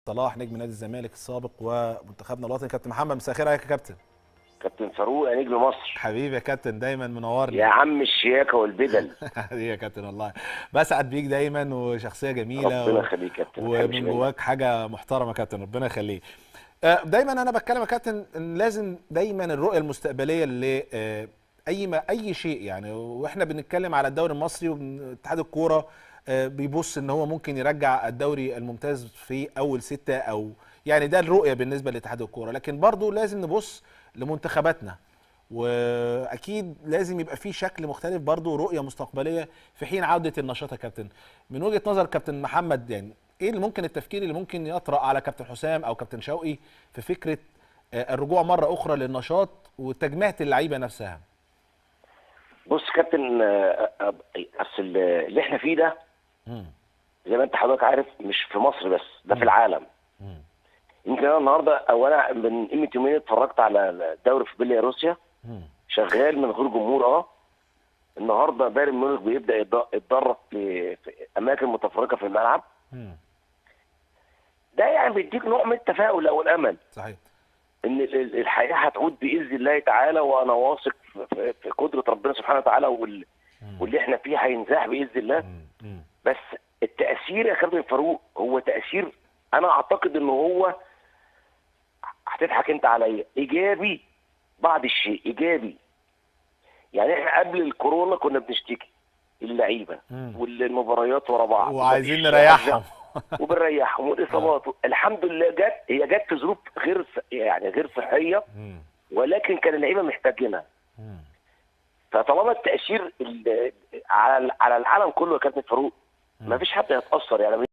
صلاح نجم نادي الزمالك السابق ومنتخبنا الوطني كابتن محمد مساء الخير عليك يا كابتن كابتن فاروق يا نجم مصر حبيبي يا كابتن دايما منورني يا عم الشياكه والبدل حبيبي يا كابتن والله بسعد بيك دايما وشخصيه جميله ربنا و... يخليك يا كابتن ما تحرمش ومن منك. جواك حاجه محترمه يا كابتن ربنا يخليك آه، دايما انا بتكلم يا كابتن إن لازم دايما الرؤيه المستقبليه ل آه، اي ما اي شيء يعني واحنا بنتكلم على الدوري المصري واتحاد الكوره آه، بيبص ان هو ممكن يرجع الدوري الممتاز في اول ستة او يعني ده الرؤيه بالنسبه لاتحاد الكوره لكن برضو لازم نبص لمنتخباتنا واكيد لازم يبقى في شكل مختلف برضو رؤيه مستقبليه في حين عوده النشاط يا كابتن من وجهه نظر كابتن محمد يعني ايه اللي ممكن التفكير اللي ممكن يطرا على كابتن حسام او كابتن شوقي في فكره آه، الرجوع مره اخرى للنشاط وتجميعة اللعيبه نفسها بص يا كابتن آه، آه، اصل اللي احنا فيه ده مم. زي ما انت حضرتك عارف مش في مصر بس ده في العالم مم. يمكن انا النهارده او انا من قيمه يومين اتفرجت على الدوري في بيلاروسيا مم. شغال من غير جمهور اه النهارده بايرن ميونخ بيبدا يتد- يتدرب في في اماكن متفرقه في الملعب مم. ده يعني بيديك نوع من التفاؤل او الامل صحيح ان ال- ال- الحياه هتعود باذن الله تعالى وانا واثق في- في في قدره ربنا سبحانه وتعالى وال- مم. واللي احنا فيه هينزاح باذن الله مم. مم. بس التاثير يا كابتن فاروق هو تاثير انا اعتقد ان هو هتضحك انت عليا ايجابي بعض الشيء ايجابي يعني احنا قبل الكورونا كنا بنشتكي اللعيبه مم. والمباريات ورا بعض وعايزين ومفيش نريحهم وبنريحهم والاصابات الحمد لله جت هي جت في ظروف غير ص- يعني غير صحيه مم. ولكن كان اللعيبه محتاجينها مم. فطالما التاثير ال- على على العالم كله يا كابتن فاروق ما فيش حد هيتاثر يعني